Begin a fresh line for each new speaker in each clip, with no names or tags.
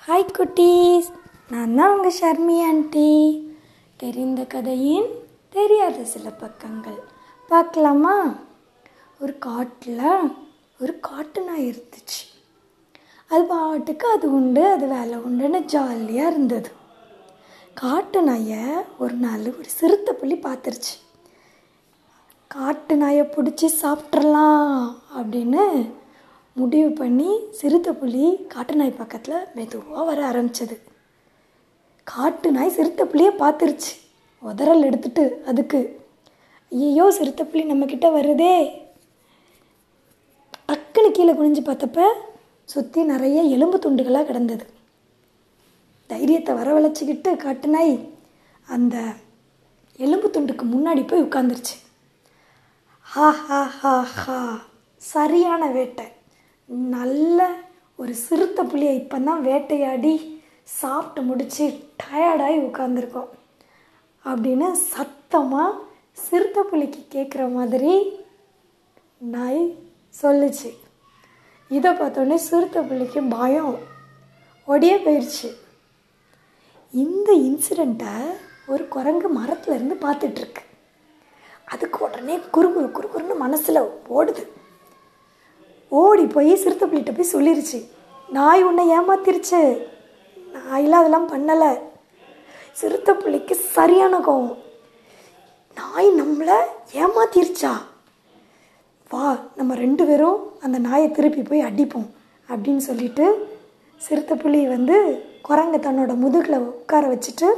hi குட்டீஸ் நான் தான் உங்கள் ஷர்மி ஆண்டி தெரிந்த கதையின் தெரியாத சில பக்கங்கள் பார்க்கலாமா ஒரு காட்டில் ஒரு காட்டு நாய் இருந்துச்சு அது பாட்டுக்கு அது உண்டு அது வேலை உண்டுன்னு ஜாலியாக இருந்தது காட்டு நாயை ஒரு நாள் ஒரு சிறுத்தை புலி பார்த்துருச்சு காட்டு நாயை பிடிச்சி சாப்பிட்றலாம் அப்படின்னு முடிவு பண்ணி சிறுத்தை புலி காட்டு நாய் பக்கத்தில் மெதுவாக வர ஆரம்பிச்சது காட்டு நாய் சிறுத்தை புலியை பார்த்துருச்சு உதறல் எடுத்துட்டு அதுக்கு ஐயோ சிறுத்தை புலி நம்மக்கிட்ட வருதே டக்குன்னு கீழே குனிஞ்சு பார்த்தப்ப சுற்றி நிறைய எலும்பு துண்டுகளாக கிடந்தது தைரியத்தை வரவழைச்சிக்கிட்டு காட்டு நாய் அந்த எலும்பு துண்டுக்கு முன்னாடி போய் உட்காந்துருச்சு ஹா ஹா ஹா ஹா சரியான வேட்டை நல்ல ஒரு சிறுத்தை புளியை இப்போ தான் வேட்டையாடி சாப்பிட்டு முடிச்சு டயர்டாகி உட்காந்துருக்கோம் அப்படின்னு சத்தமாக சிறுத்தை புலிக்கு கேட்குற மாதிரி நாய் சொல்லுச்சு இதை பார்த்தோன்னே சிறுத்தை புலிக்கு பயம் ஒடியே போயிடுச்சு இந்த இன்சிடெண்ட்டை ஒரு குரங்கு மரத்துல இருந்து பார்த்துட்ருக்கு அதுக்கு உடனே குறுகுறு குறுகுறுன்னு மனசில் ஓடுது ஓடி போய் சிறுத்தைப்புலிட்ட போய் சொல்லிருச்சு நாய் உன்னை ஏமாத்திருச்சு நாயெல்லாம் அதெல்லாம் பண்ணலை சிறுத்தைப்புலிக்கு சரியான கோவம் நாய் நம்மளை ஏமாத்திருச்சா வா நம்ம ரெண்டு பேரும் அந்த நாயை திருப்பி போய் அடிப்போம் அப்படின்னு சொல்லிட்டு சிறுத்தைப்புலி வந்து குரங்கை தன்னோட முதுகில் உட்கார வச்சுட்டு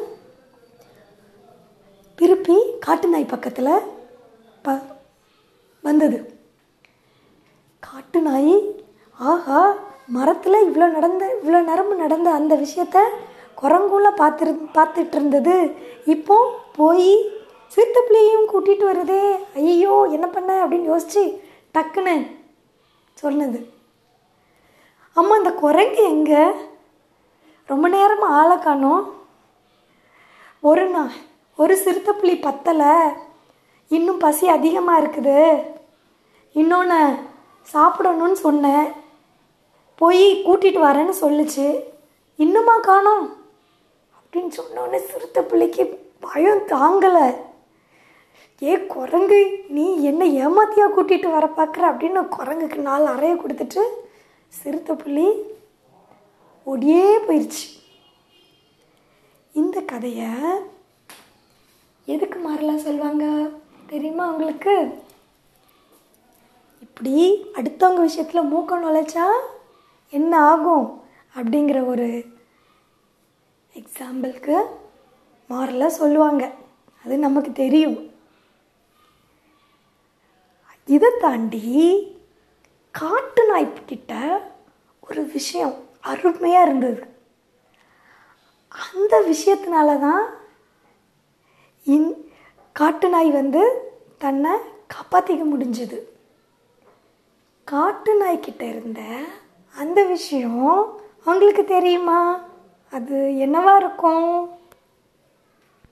திருப்பி காட்டு நாய் பக்கத்தில் ப வந்தது காட்டு நாய் ஆஹா மரத்தில் இவ்வளோ நடந்த இவ்வளோ நரம்பு நடந்த அந்த விஷயத்த குரங்குள்ள பார்த்துரு பார்த்துட்டு இருந்தது இப்போ போய் சிறுத்தைப்பிள்ளையும் கூட்டிகிட்டு வருதே ஐயோ என்ன பண்ண அப்படின்னு யோசிச்சு டக்குன்னு சொன்னது அம்மா அந்த குரங்கு எங்கே ரொம்ப நேரமாக ஆளை காணோம் ஒரு நாள் ஒரு சிறுத்தைப்புலி பத்தலை இன்னும் பசி அதிகமாக இருக்குது இன்னொன்று சாப்பிடணும்னு சொன்னேன் போய் கூட்டிகிட்டு வரேன்னு சொல்லுச்சு இன்னுமா காணோம் அப்படின்னு சொன்னோன்னே சிறுத்தை பிள்ளைக்கு பயம் தாங்கலை ஏ குரங்கு நீ என்ன ஏமாத்தியா கூட்டிகிட்டு வர பார்க்குற அப்படின்னு குரங்குக்கு நாலு அறைய கொடுத்துட்டு சிறுத்தை புள்ளி ஒடியே போயிடுச்சு இந்த கதையை எதுக்கு மாறலாம் சொல்லுவாங்க தெரியுமா உங்களுக்கு இப்படி அடுத்தவங்க விஷயத்தில் மூக்கம் நுழைச்சா என்ன ஆகும் அப்படிங்கிற ஒரு எக்ஸாம்பிளுக்கு மாறல சொல்லுவாங்க அது நமக்கு தெரியும் இதை தாண்டி காட்டு நாய்க்கிட்ட ஒரு விஷயம் அருமையாக இருந்தது அந்த விஷயத்தினால தான் இன் காட்டு நாய் வந்து தன்னை காப்பாற்றிக்க முடிஞ்சது காட்டு நாய்க்கிட்ட இருந்த அந்த விஷயம் உங்களுக்கு தெரியுமா அது என்னவா இருக்கும்